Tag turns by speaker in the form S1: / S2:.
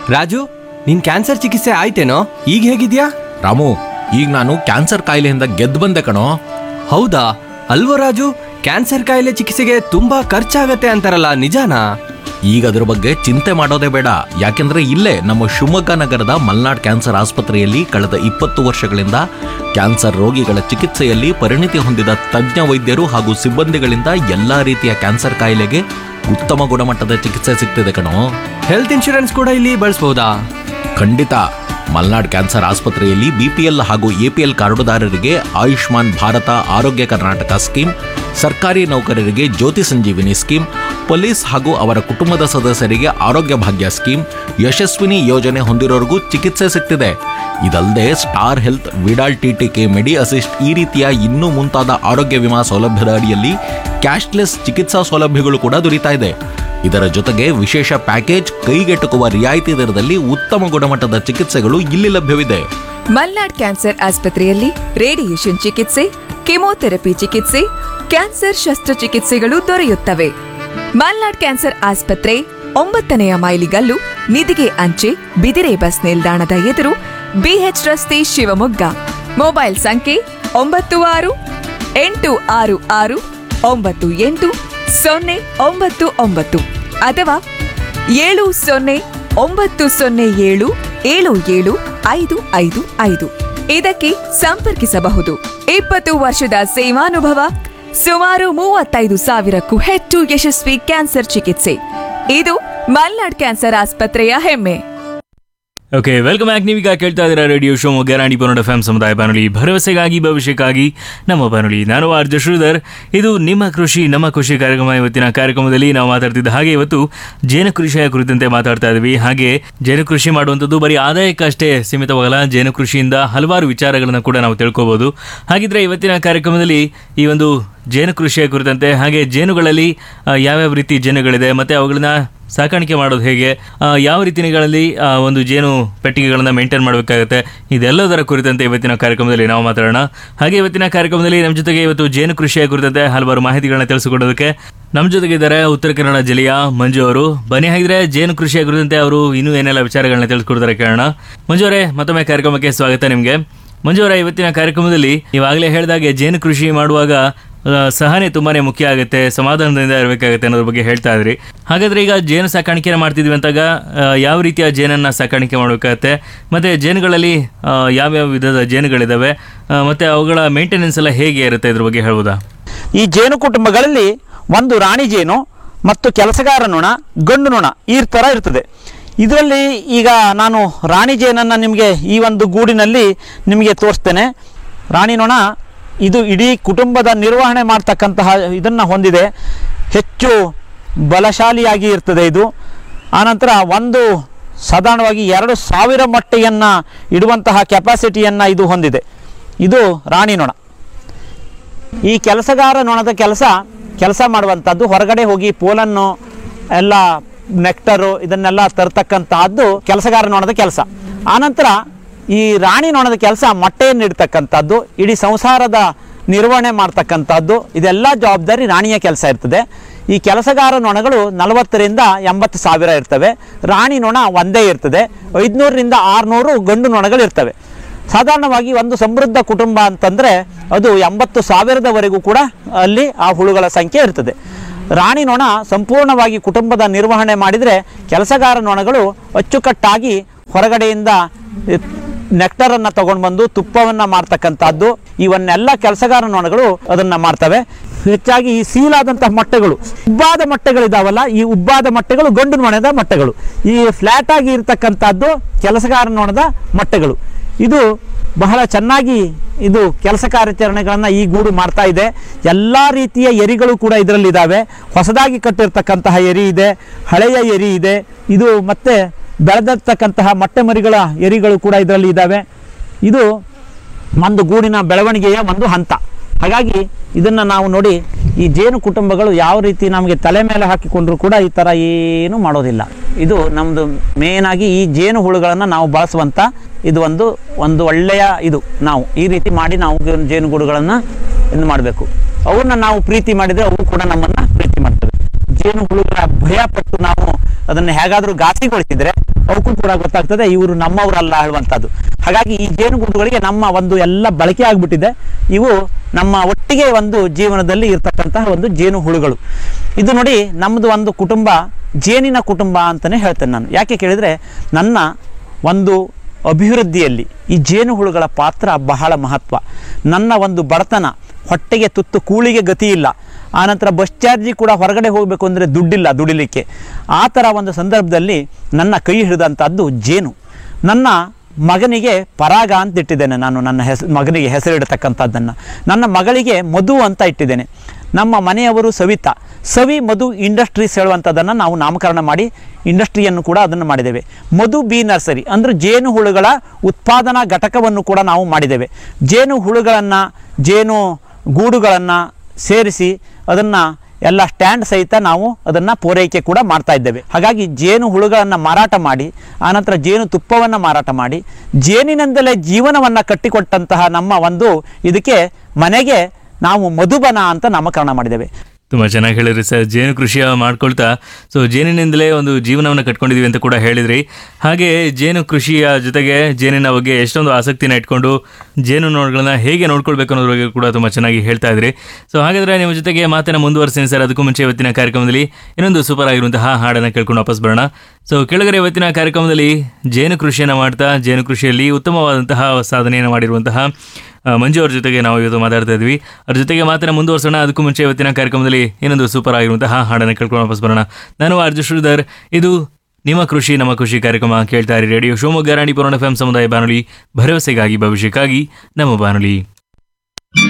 S1: ರಾಜು ನಿನ್ ಕ್ಯಾನ್ಸರ್ ಚಿಕಿತ್ಸೆ ಆಯ್ತೇನೋ ಈಗ ಹೇಗಿದ್ಯಾ
S2: ರಾಮು ಈಗ ನಾನು ಕ್ಯಾನ್ಸರ್ ಕಾಯಿಲೆಯಿಂದ ಗೆದ್ದು ಬಂದೆ ಕಣೋ
S1: ಹೌದಾ ಅಲ್ವೋ ರಾಜು ಕ್ಯಾನ್ಸರ್ ಕಾಯಿಲೆ ಚಿಕಿತ್ಸೆಗೆ ತುಂಬಾ ಖರ್ಚಾಗತ್ತೆ ಅಂತಾರಲ್ಲ ನಿಜಾನಾ
S2: ಈಗ ಅದ್ರ ಬಗ್ಗೆ ಚಿಂತೆ ಮಾಡೋದೇ ಬೇಡ ಯಾಕೆಂದ್ರೆ ಇಲ್ಲೇ ನಮ್ಮ ಶಿವಮೊಗ್ಗ ನಗರದ ಮಲ್ನಾಡ್ ಕ್ಯಾನ್ಸರ್ ಆಸ್ಪತ್ರೆಯಲ್ಲಿ ಕಳೆದ ಇಪ್ಪತ್ತು ವರ್ಷಗಳಿಂದ ಕ್ಯಾನ್ಸರ್ ರೋಗಿಗಳ ಚಿಕಿತ್ಸೆಯಲ್ಲಿ ಪರಿಣಿತಿ ಹೊಂದಿದ ತಜ್ಞ ವೈದ್ಯರು ಹಾಗೂ ಸಿಬ್ಬಂದಿಗಳಿಂದ ಎಲ್ಲಾ ರೀತಿಯ ಕ್ಯಾನ್ಸರ್ ಕಾಯಿಲೆಗೆ ಉತ್ತಮ ಗುಣಮಟ್ಟದ ಚಿಕಿತ್ಸೆ ಸಿಗ್ತಿದೆ ಕಣೋ
S1: ಹೆಲ್ತ್ ಇನ್ಶೂರೆನ್ಸ್ ಕೂಡ ಇಲ್ಲಿ ಬಳಸ್ಬೋದಾ
S2: ಖಂಡಿತ ಮಲ್ನಾಡ್ ಕ್ಯಾನ್ಸರ್ ಆಸ್ಪತ್ರೆಯಲ್ಲಿ ಬಿಪಿಎಲ್ ಹಾಗೂ ಎಪಿಎಲ್ ಕಾರ್ಡುದಾರರಿಗೆ ಆಯುಷ್ಮಾನ್ ಭಾರತ ಆರೋಗ್ಯ ಕರ್ನಾಟಕ ಸ್ಕೀಮ್ ಸರ್ಕಾರಿ ನೌಕರರಿಗೆ ಜ್ಯೋತಿ ಸಂಜೀವಿನಿ ಸ್ಕೀಮ್ ಪೊಲೀಸ್ ಹಾಗೂ ಅವರ ಕುಟುಂಬದ ಸದಸ್ಯರಿಗೆ ಆರೋಗ್ಯ ಭಾಗ್ಯ ಸ್ಕೀಮ್ ಯಶಸ್ವಿನಿ ಯೋಜನೆ ಹೊಂದಿರೋರಿಗೂ ಚಿಕಿತ್ಸೆ ಸಿಗ್ತಿದೆ ಇದಲ್ಲದೆ star health Vidal TTK medi assist ಈ ರೀತಿಯ ಇನ್ನೂ ಮುಂತಾದ ಆರೋಗ್ಯ ವಿಮಾ ಸೌಲಭ್ಯದ ಅಡಿಯಲ್ಲಿ ಕ್ಯಾಶ್ಲೆಸ್ ಚಿಕಿತ್ಸಾ ಸೌಲಭ್ಯಗಳು ಕೂಡ ದೊರೀತಾ ಇದೆ ಇದರ ಜೊತೆಗೆ ವಿಶೇಷ ಪ್ಯಾಕೇಜ್ ಕೈಗೆಟುಕುವ ರಿಯಾಯಿತಿ ದರದಲ್ಲಿ ಉತ್ತಮ ಗುಣಮಟ್ಟದ ಚಿಕಿತ್ಸೆಗಳು ಇಲ್ಲಿ ಲಭ್ಯವಿದೆ
S3: ಮಲ್ನಾಡ್ ಕ್ಯಾನ್ಸರ್ ಆಸ್ಪತ್ರೆಯಲ್ಲಿ ರೇಡಿಯೇಷನ್ ಚಿಕಿತ್ಸೆ ಕೆಮೊಥೆರಪಿ ಚಿಕಿತ್ಸೆ ಕ್ಯಾನ್ಸರ್ ಶಸ್ತ್ರಚಿಕಿತ್ಸೆಗಳು ದೊರೆಯುತ್ತವೆ ಮಲ್ನಾಡ್ ಕ್ಯಾನ್ಸರ್ ಆಸ್ಪತ್ರೆ ಒಂಬತ್ತನೆಯ ಮೈಲಿಗಲ್ಲು ನಿಧಿಗೆ ಅಂಚೆ ಬಿದಿರೆ ಬಸ್ ನಿಲ್ದಾಣದ ಎದುರು ಬಿಎಚ್ ರಸ್ತೆ ಶಿವಮೊಗ್ಗ ಮೊಬೈಲ್ ಸಂಖ್ಯೆ ಒಂಬತ್ತು ಆರು ಎಂಟು ಆರು ಆರು ಒಂಬತ್ತು ಎಂಟು ಸೊನ್ನೆ ಒಂಬತ್ತು ಒಂಬತ್ತು ಅಥವಾ ಏಳು ಸೊನ್ನೆ ಒಂಬತ್ತು ಸೊನ್ನೆ ಏಳು ಏಳು ಏಳು ಐದು ಐದು ಐದು ಇದಕ್ಕೆ ಸಂಪರ್ಕಿಸಬಹುದು ಇಪ್ಪತ್ತು ವರ್ಷದ ಸೇವಾನುಭವ ಸುಮಾರು ಮೂವತ್ತೈದು ಸಾವಿರಕ್ಕೂ ಹೆಚ್ಚು ಯಶಸ್ವಿ ಕ್ಯಾನ್ಸರ್ ಚಿಕಿತ್ಸೆ ಇದು ಮಲ್ನಾಡ್ ಕ್ಯಾನ್ಸರ್ ಆಸ್ಪತ್ರೆಯ ಹೆಮ್ಮೆ
S4: ಓಕೆ ವೆಲ್ಕಮ್ ಬ್ಯಾಕ್ ನೀವೀಗ ಕೇಳ್ತಾ ಇದ್ದೀರಾ ರೇಡಿಯೋ ಶಿವಮೊಗ್ಗ ರಾಣಿ ಪನ್ನಡ ಎಫ್ ಸಮುದಾಯ ಬಾನುಲಿ ಭರವಸೆಗಾಗಿ ಭವಿಷ್ಯಕ್ಕಾಗಿ ನಮ್ಮ ಬಾನುಲಿ ನಾನು ಆರ್ ಜೆ ಶ್ರೀಧರ್ ಇದು ನಿಮ್ಮ ಕೃಷಿ ನಮ್ಮ ಕೃಷಿ ಕಾರ್ಯಕ್ರಮ ಇವತ್ತಿನ ಕಾರ್ಯಕ್ರಮದಲ್ಲಿ ನಾವು ಮಾತಾಡ್ತಿದ್ದ ಹಾಗೆ ಇವತ್ತು ಜೇನು ಕೃಷಿಯ ಕುರಿತಂತೆ ಮಾತಾಡ್ತಾ ಇದ್ವಿ ಹಾಗೆ ಜೇನು ಕೃಷಿ ಮಾಡುವಂಥದ್ದು ಬರೀ ಆದಾಯಕ್ಕಷ್ಟೇ ಸೀಮಿತವಾಗಲ್ಲ ಜೇನು ಕೃಷಿಯಿಂದ ಹಲವಾರು ವಿಚಾರಗಳನ್ನು ಕೂಡ ನಾವು ತಿಳ್ಕೊಬೋದು ಹಾಗಿದ್ರೆ ಇವತ್ತಿನ ಕಾರ್ಯಕ್ರಮದಲ್ಲಿ ಈ ಒಂದು ಜೇನು ಕೃಷಿಯ ಕುರಿತಂತೆ ಹಾಗೆ ಜೇನುಗಳಲ್ಲಿ ಆ, ಯಾವ್ಯಾವ ರೀತಿ ಜೇನುಗಳಿದೆ ಮತ್ತೆ ಅವುಗಳನ್ನ ಸಾಕಾಣಿಕೆ ಮಾಡೋದು ಹೇಗೆ ಆ, ಯಾವ ರೀತಿಗಳಲ್ಲಿ ಆ, ಒಂದು ಜೇನು ಪೆಟ್ಟಿಗೆಗಳನ್ನು ಮೇಂಟೈನ್ ಮಾಡಬೇಕಾಗುತ್ತೆ ಇದೆಲ್ಲದರ ಕುರಿತಂತೆ ಇವತ್ತಿನ ಕಾರ್ಯಕ್ರಮದಲ್ಲಿ ನಾವು ಮಾತಾಡೋಣ ಹಾಗೆ ಇವತ್ತಿನ ಕಾರ್ಯಕ್ರಮದಲ್ಲಿ ನಮ್ಮ ಜೊತೆಗೆ ಇವತ್ತು ಜೇನು ಕೃಷಿಯ ಕುರಿತಂತೆ ಹಲವಾರು ಮಾಹಿತಿಗಳನ್ನ ತಿಳಿಸಿಕೊಡೋದಕ್ಕೆ ನಮ್ಮ ಜೊತೆಗೆ ಇದ್ದಾರೆ ಉತ್ತರ ಕನ್ನಡ ಜಿಲ್ಲೆಯ ಮಂಜು ಅವರು ಬನ್ನಿ ಹಾಗಿದ್ರೆ ಜೇನು ಕೃಷಿಯ ಕುರಿತಂತೆ ಅವರು ಇನ್ನೂ ಏನೆಲ್ಲ ವಿಚಾರಗಳನ್ನ ತಿಳಿಸ್ಕೊಡ್ತಾರೆ ಕೇಳೋಣ ಮಂಜು ಅವರೇ ಮತ್ತೊಮ್ಮೆ ಕಾರ್ಯಕ್ರಮಕ್ಕೆ ಸ್ವಾಗತ ನಿಮಗೆ ಮಂಜು ಅವರ ಇವತ್ತಿನ ಕಾರ್ಯಕ್ರಮದಲ್ಲಿ ನೀವಾಗಲೇ ಹೇಳಿದಾಗೆ ಜೇನು ಕೃಷಿ ಮಾಡುವಾಗ ಆ, ಸಹನೆ ತುಂಬಾನೇ ಮುಖ್ಯ ಆಗುತ್ತೆ ಸಮಾಧಾನದಿಂದ ಇರಬೇಕಾಗುತ್ತೆ ಅನ್ನೋದ್ರ ಬಗ್ಗೆ ಹೇಳ್ತಾ ಇದ್ರಿ ಹಾಗಾದ್ರೆ ಈಗ ಜೇನು ಸಾಕಾಣಿಕೆ ಮಾಡ್ತಿದ್ವಿ ಅಂತಾಗ ಆ, ಯಾವ ರೀತಿಯ ಜೇನನ್ನ ಸಾಕಾಣಿಕೆ ಮಾಡಬೇಕಾಗತ್ತೆ ಮತ್ತೆ ಜೇನುಗಳಲ್ಲಿ ಆ, ಯಾವ್ಯಾವ ವಿಧದ ಜೇನುಗಳಿದಾವೆ ಆ, ಮತ್ತೆ ಅವುಗಳ ಮೇಂಟೆನೆನ್ಸ್ ಎಲ್ಲ ಹೇಗೆ ಇರುತ್ತೆ ಇದ್ರ ಬಗ್ಗೆ ಹೇಳ್ಬೋದಾ
S5: ಈ ಜೇನು ಕುಟುಂಬಗಳಲ್ಲಿ ಒಂದು ರಾಣಿ ಜೇನು ಮತ್ತು ಕೆಲಸಗಾರ ನೊಣ ಗಂಡು ನೊಣ ಈ ಥರ ಇರ್ತದೆ ಇದರಲ್ಲಿ ಈಗ ನಾನು ರಾಣಿ ಜೇನನ್ನು ನಿಮಗೆ ಈ ಒಂದು ಗೂಡಿನಲ್ಲಿ ನಿಮಗೆ ತೋರಿಸ್ತೇನೆ ರಾಣಿ ನೊಣ ಇದು ಇಡೀ ಕುಟುಂಬದ ನಿರ್ವಹಣೆ ಮಾಡ್ತಕ್ಕಂತಹ ಇದನ್ನು ಹೊಂದಿದೆ ಹೆಚ್ಚು ಬಲಶಾಲಿಯಾಗಿ ಇರ್ತದೆ ಇದು ಆನಂತರ ಒಂದು ಸಾಧಾರಣವಾಗಿ ಎರಡು ಸಾವಿರ ಮೊಟ್ಟೆಯನ್ನು ಇಡುವಂತಹ ಕೆಪಾಸಿಟಿಯನ್ನು ಇದು ಹೊಂದಿದೆ ಇದು ರಾಣಿ ನೊಣ ಈ ಕೆಲಸಗಾರ ನೊಣದ ಕೆಲಸ ಕೆಲಸ ಮಾಡುವಂಥದ್ದು ಹೊರಗಡೆ ಹೋಗಿ ಪೋಲನ್ನು ಎಲ್ಲ ನೆಕ್ಟರು ಇದನ್ನೆಲ್ಲ ತರ್ತಕ್ಕಂತಹದ್ದು ಕೆಲಸಗಾರ ನೊಣದ ಕೆಲಸ ಆನಂತರ ಈ ರಾಣಿ ನೊಣದ ಕೆಲಸ ಮೊಟ್ಟೆಯನ್ನು ಇಡ್ತಕ್ಕಂಥದ್ದು ಇಡೀ ಸಂಸಾರದ ನಿರ್ವಹಣೆ ಮಾಡ್ತಕ್ಕಂಥದ್ದು ಇದೆಲ್ಲ ಜವಾಬ್ದಾರಿ ರಾಣಿಯ ಕೆಲಸ ಇರ್ತದೆ ಈ ಕೆಲಸಗಾರ ನೊಣಗಳು ನಲವತ್ತರಿಂದ ಎಂಬತ್ತು ಸಾವಿರ ಇರ್ತವೆ ರಾಣಿ ನೊಣ ಒಂದೇ ಇರ್ತದೆ ಐದುನೂರರಿಂದ ಆರುನೂರು ಗಂಡು ನೊಣಗಳು ಇರ್ತವೆ ಸಾಧಾರಣವಾಗಿ ಒಂದು ಸಮೃದ್ಧ ಕುಟುಂಬ ಅಂತಂದರೆ ಅದು ಎಂಬತ್ತು ಸಾವಿರದವರೆಗೂ ಕೂಡ ಅಲ್ಲಿ ಆ ಹುಳುಗಳ ಸಂಖ್ಯೆ ಇರ್ತದೆ ರಾಣಿ ನೊಣ ಸಂಪೂರ್ಣವಾಗಿ ಕುಟುಂಬದ ನಿರ್ವಹಣೆ ಮಾಡಿದರೆ ಕೆಲಸಗಾರ ನೊಣಗಳು ಅಚ್ಚುಕಟ್ಟಾಗಿ ಹೊರಗಡೆಯಿಂದ ನೆಕ್ಟರನ್ನು ತಗೊಂಡು ಬಂದು ತುಪ್ಪವನ್ನು ಮಾಡ್ತಕ್ಕಂಥದ್ದು ಇವನ್ನೆಲ್ಲ ಕೆಲಸಗಾರ ನೊಣಗಳು ಅದನ್ನು ಮಾಡ್ತವೆ ಹೆಚ್ಚಾಗಿ ಈ ಸೀಲಾದಂತಹ ಮೊಟ್ಟೆಗಳು ಉಬ್ಬಾದ ಮೊಟ್ಟೆಗಳಿದಾವಲ್ಲ ಈ ಉಬ್ಬಾದ ಮೊಟ್ಟೆಗಳು ಗಂಡು ನೊಣದ ಮೊಟ್ಟೆಗಳು ಈ ಫ್ಲ್ಯಾಟ್ ಆಗಿ ಇರ್ತಕ್ಕಂಥದ್ದು ಕೆಲಸಗಾರ ನೊಣದ ಮೊಟ್ಟೆಗಳು ಇದು ಬಹಳ ಚೆನ್ನಾಗಿ ಇದು ಕೆಲಸ ಕಾರ್ಯಾಚರಣೆಗಳನ್ನು ಈ ಗೂಡು ಮಾಡ್ತಾ ಇದೆ ಎಲ್ಲ ರೀತಿಯ ಎರಿಗಳು ಕೂಡ ಇದರಲ್ಲಿ ಇದ್ದಾವೆ ಹೊಸದಾಗಿ ಕಟ್ಟಿರ್ತಕ್ಕಂತಹ ಎರಿ ಇದೆ ಹಳೆಯ ಎರಿ ಇದೆ ಇದು ಮತ್ತೆ ಬೆಳೆದಿರ್ತಕ್ಕಂತಹ ಮೊಟ್ಟೆ ಮರಿಗಳ ಎರಿಗಳು ಕೂಡ ಇದರಲ್ಲಿ ಇದ್ದಾವೆ ಇದು ಒಂದು ಗೂಡಿನ ಬೆಳವಣಿಗೆಯ ಒಂದು ಹಂತ ಹಾಗಾಗಿ ಇದನ್ನು ನಾವು ನೋಡಿ ಈ ಜೇನು ಕುಟುಂಬಗಳು ಯಾವ ರೀತಿ ನಮಗೆ ತಲೆ ಮೇಲೆ ಹಾಕಿಕೊಂಡ್ರೂ ಕೂಡ ಈ ಥರ ಏನು ಮಾಡೋದಿಲ್ಲ ಇದು ನಮ್ಮದು ಮೇನಾಗಿ ಈ ಜೇನು ಹುಳುಗಳನ್ನು ನಾವು ಬಳಸುವಂಥ ಇದು ಒಂದು ಒಂದು ಒಳ್ಳೆಯ ಇದು ನಾವು ಈ ರೀತಿ ಮಾಡಿ ನಾವು ಜೇನುಗೂಡುಗಳನ್ನು ಇದು ಮಾಡಬೇಕು ಅವನ್ನ ನಾವು ಪ್ರೀತಿ ಮಾಡಿದರೆ ಅವು ಕೂಡ ನಮ್ಮನ್ನು ಪ್ರೀತಿ ಮಾಡ್ತವೆ ಜೇನು ಹುಳುಗಳ ಭಯ ಪಟ್ಟು ನಾವು ಅದನ್ನು ಹೇಗಾದರೂ ಘಾಸಿಗೊಳಿಸಿದರೆ ಅವಕ್ಕೂ ಕೂಡ ಗೊತ್ತಾಗ್ತದೆ ಇವರು ನಮ್ಮವರಲ್ಲ ಹೇಳುವಂಥದ್ದು ಹಾಗಾಗಿ ಈ ಜೇನುಗೂಡುಗಳಿಗೆ ನಮ್ಮ ಒಂದು ಎಲ್ಲ ಬಳಕೆ ಆಗಿಬಿಟ್ಟಿದೆ ಇವು ನಮ್ಮ ಒಟ್ಟಿಗೆ ಒಂದು ಜೀವನದಲ್ಲಿ ಇರ್ತಕ್ಕಂತಹ ಒಂದು ಜೇನು ಹುಳುಗಳು ಇದು ನೋಡಿ ನಮ್ಮದು ಒಂದು ಕುಟುಂಬ ಜೇನಿನ ಕುಟುಂಬ ಅಂತಲೇ ಹೇಳ್ತೇನೆ ನಾನು ಯಾಕೆ ಕೇಳಿದರೆ ನನ್ನ ಒಂದು ಅಭಿವೃದ್ಧಿಯಲ್ಲಿ ಈ ಜೇನುಹುಳುಗಳ ಪಾತ್ರ ಬಹಳ ಮಹತ್ವ ನನ್ನ ಒಂದು ಬಡತನ ಹೊಟ್ಟೆಗೆ ತುತ್ತು ಕೂಳಿಗೆ ಗತಿ ಇಲ್ಲ ಆನಂತರ ಬಸ್ ಚಾರ್ಜಿ ಕೂಡ ಹೊರಗಡೆ ಹೋಗಬೇಕು ಅಂದರೆ ದುಡ್ಡಿಲ್ಲ ದುಡಿಲಿಕ್ಕೆ ಆ ಥರ ಒಂದು ಸಂದರ್ಭದಲ್ಲಿ ನನ್ನ ಕೈ ಹಿಡಿದಂಥದ್ದು ಜೇನು ನನ್ನ ಮಗನಿಗೆ ಪರಾಗ ಅಂತ ಇಟ್ಟಿದ್ದೇನೆ ನಾನು ನನ್ನ ಹೆಸ ಮಗನಿಗೆ ಹೆಸರಿಡತಕ್ಕಂಥದ್ದನ್ನು ನನ್ನ ಮಗಳಿಗೆ ಮಧು ಅಂತ ಇಟ್ಟಿದ್ದೇನೆ ನಮ್ಮ ಮನೆಯವರು ಸವಿತಾ ಸವಿ ಮಧು ಇಂಡಸ್ಟ್ರೀಸ್ ಹೇಳುವಂಥದ್ದನ್ನು ನಾವು ನಾಮಕರಣ ಮಾಡಿ ಇಂಡಸ್ಟ್ರಿಯನ್ನು ಕೂಡ ಅದನ್ನು ಮಾಡಿದ್ದೇವೆ ಮಧು ಬಿ ನರ್ಸರಿ ಅಂದರೆ ಜೇನು ಹುಳುಗಳ ಉತ್ಪಾದನಾ ಘಟಕವನ್ನು ಕೂಡ ನಾವು ಮಾಡಿದ್ದೇವೆ ಜೇನು ಹುಳುಗಳನ್ನು ಜೇನು ಗೂಡುಗಳನ್ನು ಸೇರಿಸಿ ಅದನ್ನು ಎಲ್ಲ ಸ್ಟ್ಯಾಂಡ್ ಸಹಿತ ನಾವು ಅದನ್ನು ಪೂರೈಕೆ ಕೂಡ ಮಾಡ್ತಾ ಇದ್ದೇವೆ ಹಾಗಾಗಿ ಜೇನು ಹುಳುಗಳನ್ನು ಮಾರಾಟ ಮಾಡಿ ಆನಂತರ ಜೇನು ತುಪ್ಪವನ್ನು ಮಾರಾಟ ಮಾಡಿ ಜೇನಿನಿಂದಲೇ ಜೀವನವನ್ನು ಕಟ್ಟಿಕೊಟ್ಟಂತಹ ನಮ್ಮ ಒಂದು ಇದಕ್ಕೆ ಮನೆಗೆ ನಾವು ಮಧುಬನ ಅಂತ ನಾಮಕರಣ ಮಾಡಿದ್ದೇವೆ
S4: ತುಂಬ ಚೆನ್ನಾಗಿ ಹೇಳಿದ್ರಿ ಸರ್ ಜೇನು ಕೃಷಿಯ ಮಾಡ್ಕೊಳ್ತಾ ಸೊ ಜೇನಿನಿಂದಲೇ ಒಂದು ಜೀವನವನ್ನು ಕಟ್ಕೊಂಡಿದ್ದೀವಿ ಅಂತ ಕೂಡ ಹೇಳಿದ್ರಿ ಹಾಗೆ ಜೇನು ಕೃಷಿಯ ಜೊತೆಗೆ ಜೇನಿನ ಬಗ್ಗೆ ಎಷ್ಟೊಂದು ಆಸಕ್ತಿನ ಇಟ್ಕೊಂಡು ಜೇನು ನೋಡ್ಗಳನ್ನ ಹೇಗೆ ನೋಡ್ಕೊಳ್ಬೇಕು ಅನ್ನೋದ್ರ ಬಗ್ಗೆ ಕೂಡ ತುಂಬ ಚೆನ್ನಾಗಿ ಹೇಳ್ತಾ ಇದ್ರಿ ಸೊ ಹಾಗಾದರೆ ನಿಮ್ಮ ಜೊತೆಗೆ ಮಾತನ್ನ ಮುಂದುವರಿಸ್ತೀನಿ ಸರ್ ಅದಕ್ಕೂ ಮುಂಚೆ ಇವತ್ತಿನ ಕಾರ್ಯಕ್ರಮದಲ್ಲಿ ಇನ್ನೊಂದು ಸೂಪರ್ ಆಗಿರುವಂತಹ ಹಾಡನ್ನು ಕೇಳ್ಕೊಂಡು ವಾಪಸ್ ಬರೋಣ ಸೊ ಕೆಳಗಡೆ ಇವತ್ತಿನ ಕಾರ್ಯಕ್ರಮದಲ್ಲಿ ಜೇನು ಕೃಷಿಯನ್ನು ಮಾಡ್ತಾ ಜೇನು ಕೃಷಿಯಲ್ಲಿ ಉತ್ತಮವಾದಂತಹ ಸಾಧನೆಯನ್ನು ಮಾಡಿರುವಂತಹ ಆ, ಮಂಜು ಅವ್ರ ಜೊತೆಗೆ ನಾವು ಇವತ್ತು ಮಾತಾಡ್ತಾ ಇದ್ವಿ ಅವ್ರ ಜೊತೆಗೆ ಮಾತನ್ನ ಮುಂದುವರ್ಸೋಣ ಅದಕ್ಕೂ ಮುಂಚೆ ಇವತ್ತಿನ ಕಾರ್ಯಕ್ರಮದಲ್ಲಿ ಇನ್ನೊಂದು ಸೂಪರ್ ಆಗಿರುವಂತಹ ಹಾಡನ್ನು ಕೇಳ್ಕೊಂಡು ವಾಪಸ್ ಬರೋಣ ನಾನು ಆರ್ಜು ಶ್ರೀಧರ್ ಇದು ನಿಮ್ಮ ಕೃಷಿ ನಮ್ಮ ಕೃಷಿ ಕಾರ್ಯಕ್ರಮ ಕೇಳ್ತಾ ಇರಿ ರೇಡಿಯೋ ಶಿವಮೊಗ್ಗ ರಾಣಿ ಪುರಾಣ ಎಫ್ ಸಮುದಾಯ ಬಾನುಲಿ ಭರವಸೆಗಾಗಿ ಭವಿಷ್ಯಕ್ಕಾಗಿ ನಮ್ಮ ಬಾನುಲಿ